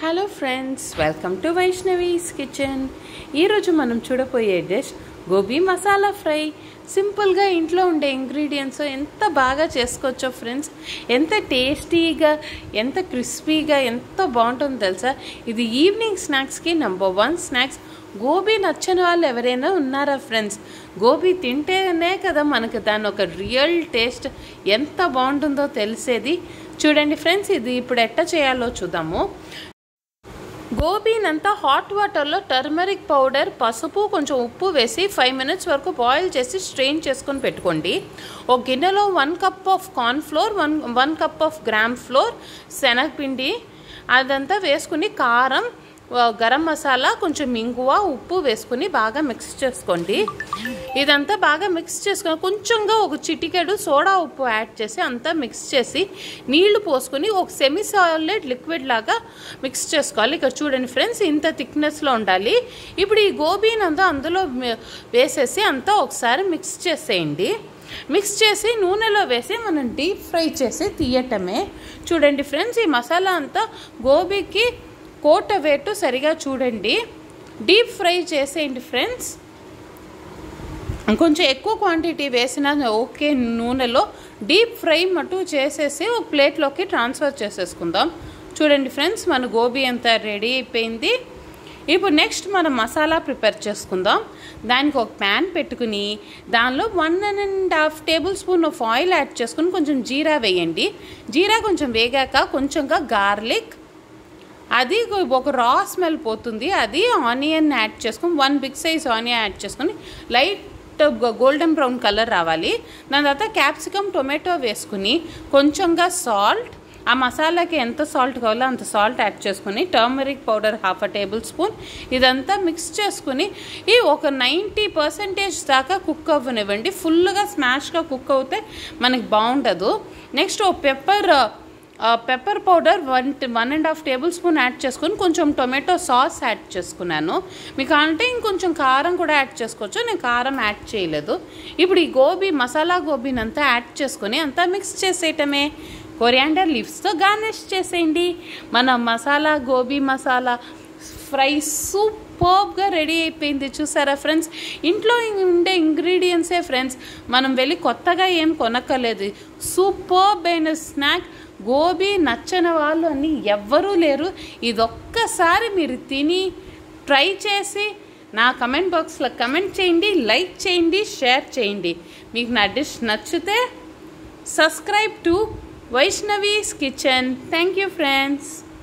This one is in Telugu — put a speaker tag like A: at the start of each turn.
A: hello friends welcome to Vaishnavi's kitchen ఈరోజు మనం చూడబోయే డిష్ గోబీ మసాలా ఫ్రై సింపుల్గా ఇంట్లో ఉండే ఇంగ్రీడియంట్స్ ఎంత బాగా చేసుకోవచ్చో ఫ్రెండ్స్ ఎంత టేస్టీగా ఎంత క్రిస్పీగా ఎంత బాగుంటుందో తెలుసా ఇది ఈవినింగ్ స్నాక్స్కి నెంబర్ వన్ స్నాక్స్ గోబీ నచ్చని వాళ్ళు ఎవరైనా ఉన్నారా ఫ్రెండ్స్ గోబీ తింటేనే కదా మనకు దాని ఒక రియల్ టేస్ట్ ఎంత బాగుంటుందో తెలిసేది చూడండి ఫ్రెండ్స్ ఇది ఇప్పుడు ఎట్ట చేయాలో చూద్దాము గోబీనంతా హాట్ వాటర్లో టర్మరిక్ పౌడర్ పసుపు కొంచెం ఉప్పు వేసి ఫైవ్ మినిట్స్ వరకు బాయిల్ చేసి స్ట్రెయిన్ చేసుకొని పెట్టుకోండి ఒక గిన్నెలో one cup of corn flour one one cup of gram flour శనగపిండి అదంతా వేసుకుని కారం గరం మసాలా కొంచెం ఇంగువ ఉప్పు వేసుకుని బాగా మిక్స్ చేసుకోండి ఇదంతా బాగా మిక్స్ చేసుకుని కొంచెంగా ఒక చిటికెడు సోడా ఉప్పు యాడ్ చేసి అంతా మిక్స్ చేసి నీళ్లు పోసుకొని ఒక సెమీ సాలిడ్ లిక్విడ్ లాగా మిక్స్ చేసుకోవాలి ఇక్కడ చూడండి ఫ్రెండ్స్ ఇంత థిక్నెస్లో ఉండాలి ఇప్పుడు ఈ గోబీని అంతా అందులో వేసేసి అంతా ఒకసారి మిక్స్ చేసేయండి మిక్స్ చేసి నూనెలో వేసి మనం డీప్ ఫ్రై చేసి తీయటమే చూడండి ఫ్రెండ్స్ ఈ మసాలా అంతా గోబీకి కోట వేటు సరిగా చూడండి డీప్ ఫ్రై చేసేయండి ఫ్రెండ్స్ కొంచెం ఎక్కువ క్వాంటిటీ వేసిన ఓకే నూనెలో డీప్ ఫ్రై మటు చేసేసి ఒక ప్లేట్లోకి ట్రాన్స్ఫర్ చేసేసుకుందాం చూడండి ఫ్రెండ్స్ మన గోబీ అంతా రెడీ అయిపోయింది ఇప్పుడు నెక్స్ట్ మనం మసాలా ప్రిపేర్ చేసుకుందాం దానికి ఒక ప్యాన్ పెట్టుకుని దానిలో one and half tablespoon of oil add చేసుకుని కొంచెం జీరా వేయండి జీరా కొంచెం వేగాక కొంచెంగా గార్లిక్ అది ఒక రా స్మెల్ పోతుంది అది ఆనియన్ యాడ్ చేసుకుని one big size onion add చేసుకుని లైట్ గోల్డెన్ బ్రౌన్ కలర్ రావాలి దాని తర్వాత క్యాప్సికమ్ టొమాటో వేసుకుని కొంచెంగా సాల్ట్ ఆ మసాలాకి ఎంత సాల్ట్ కావాలో అంత సాల్ట్ యాడ్ చేసుకుని turmeric powder half a tablespoon ఇదంతా మిక్స్ చేసుకుని ఈ ఒక నైంటీ పర్సెంటేజ్ దాకా కుక్ అవ్వనివ్వండి ఫుల్గా స్మాష్గా కుక్ అవుతే మనకి బాగుండదు నెక్స్ట్ ఓ pepper pepper powder one one and half tablespoon add చేసుకుని కొంచెం టొమాటో సాస్ యాడ్ చేసుకున్నాను మీకు అంటే ఇంకొంచెం కారం కూడా యాడ్ చేసుకోవచ్చు నేను కారం యాడ్ చేయలేదు ఇప్పుడు ఈ గోబీ మసాలా గోబీని అంతా యాడ్ చేసుకుని అంతా మిక్స్ చేసేయటమే కొరియాండర్ లీవ్స్తో గార్నిష్ చేసేయండి మన మసాలా గోబీ మసాలా ఫ్రై సూపర్గా రెడీ అయిపోయింది చూసారా ఫ్రెండ్స్ ఇంట్లో ఉండే ఇంగ్రీడియంట్సే ఫ్రెండ్స్ మనం వెళ్ళి కొత్తగా ఏం కొనక్కర్లేదు సూపర్బ్ అయిన స్నాక్ గోబీ నచ్చని వాళ్ళు అని ఎవ్వరూ లేరు ఇదొక్కసారి మీరు తిని ట్రై చేసి నా కమెంట్ బాక్స్లో కమెంట్ చేయండి లైక్ చేయండి షేర్ చేయండి మీకు నా డిష్ నచ్చితే subscribe to Vaishnavi's kitchen thank you friends